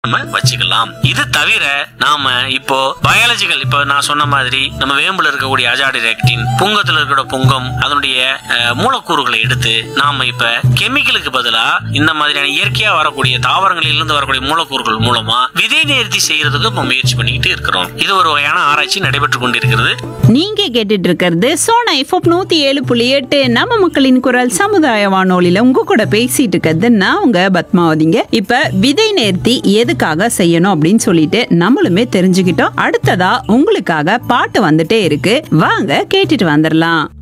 நம்ம வச்சுக்கலாம் இது தவிர நாம இப்போ பயாலஜிக்கல் இப்போ நான் சொன்ன மாதிரி நம்ம வேம்புல இருக்கக்கூடிய அஜாடிரெக்டின் புங்கத்துல இருக்கிற புங்கம் அதனுடைய அஹ், மூலக்கூறுகளை எடுத்து நாம இப்ப கெமிக்கலுக்கு பதிலா இந்த மாதிரியான இயற்கையா வரக்கூடிய தாவரங்களிலிருந்து வரக்கூடிய மூலக்கூறுகள் மூலமா விதை நேர்த்தி செய்யறதுக்கு இப்ப முயற்சி பண்ணிக்கிட்டு இருக்கிறோம் இது ஒரு வகையான ஆராய்ச்சி நடைபெற்று கொண்டிருக்கிறது நீங்க கேட்டுட்டு இருக்கிறது சோனா எஃப்எப் நூத்தி ஏழு புள்ளி எட்டு நம்ம மக்களின் குரல் சமுதாய வானொலியில உங்க கூட பேசிட்டு இருக்கிறது நான் உங்க பத்மாவதிங்க இப்ப விதை நேர்த்தி எதுக்காக செய்யணும் அப்படின்னு சொல்லிட்டு நம்மளுமே தெரிஞ்சுக்கிட்டோம் அடுத்ததா உங்களுக்காக பாட்டு வந்துட்டே இருக்கு வாங்க கேட்டுட்டு வந்துடலாம்